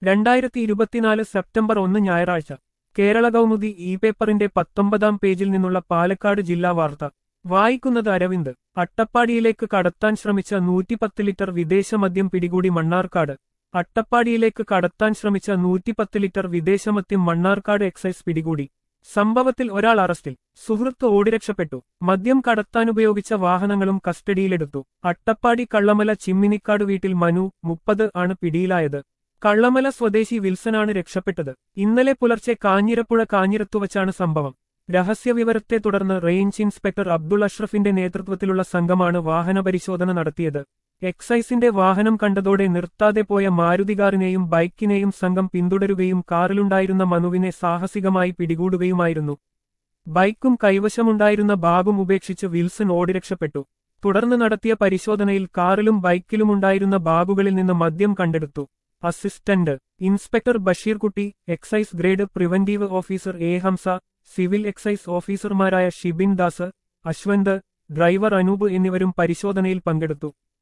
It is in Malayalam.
രണ്ടായിരത്തി ഇരുപത്തിനാല് സെപ്റ്റംബർ ഒന്ന് ഞായറാഴ്ച കേരള കൗമുദി ഇ പേപ്പറിന്റെ പത്തൊമ്പതാം പേജിൽ നിന്നുള്ള പാലക്കാട് ജില്ലാ വാർത്ത വായിക്കുന്നത് അരവിന്ദ് അട്ടപ്പാടിയിലേക്ക് കടത്താൻ ശ്രമിച്ച നൂറ്റിപ്പത്ത് ലിറ്റർ വിദേശ മദ്യം പിടികൂടി മണ്ണാർക്കാട് അട്ടപ്പാടിയിലേക്ക് കടത്താൻ ശ്രമിച്ച നൂറ്റിപ്പത്ത് ലിറ്റർ വിദേശമദ്യം മണ്ണാർക്കാട് എക്സൈസ് പിടികൂടി സംഭവത്തിൽ ഒരാൾ അറസ്റ്റിൽ സുഹൃത്ത് ഓടിരക്ഷപ്പെട്ടു മദ്യം കടത്താനുപയോഗിച്ച വാഹനങ്ങളും കസ്റ്റഡിയിലെടുത്തു അട്ടപ്പാടി കള്ളമല ചിമ്മിനിക്കാട് വീട്ടിൽ മനു മുപ്പത് ആണ് പിടിയിലായത് കള്ളമല സ്വദേശി വിൽസനാണ് രക്ഷപ്പെട്ടത് ഇന്നലെ പുലർച്ചെ കാഞ്ഞിരപ്പുഴ കാഞ്ഞിരത്തുവച്ചാണ് സംഭവം രഹസ്യവിവരത്തെ തുടർന്ന് റേഞ്ച് ഇൻസ്പെക്ടർ അബ്ദുൾ അഷ്റഫിന്റെ നേതൃത്വത്തിലുള്ള സംഘമാണ് വാഹന പരിശോധന നടത്തിയത് എക്സൈസിന്റെ വാഹനം കണ്ടതോടെ നിർത്താതെ പോയ മാരുതി കാറിനെയും ബൈക്കിനെയും സംഘം പിന്തുടരുകയും കാറിലുണ്ടായിരുന്ന മനുവിനെ സാഹസികമായി പിടികൂടുകയുമായിരുന്നു ബൈക്കും കൈവശമുണ്ടായിരുന്ന ബാഗും ഉപേക്ഷിച്ച് വിൽസൺ ഓടിരക്ഷപ്പെട്ടു തുടർന്ന് നടത്തിയ പരിശോധനയിൽ കാറിലും ബൈക്കിലുമുണ്ടായിരുന്ന ബാഗുകളിൽ നിന്ന് മദ്യം കണ്ടെടുത്തു assistant inspector Basheerkutty excise grade preventive officer A Hamsa civil excise ഓഫീസർമാരായ ഷിബിൻ ദാസ് അശ്വന്ത് ഡ്രൈവർ അനൂപ് എന്നിവരും പരിശോധനയിൽ പങ്കെടുത്തു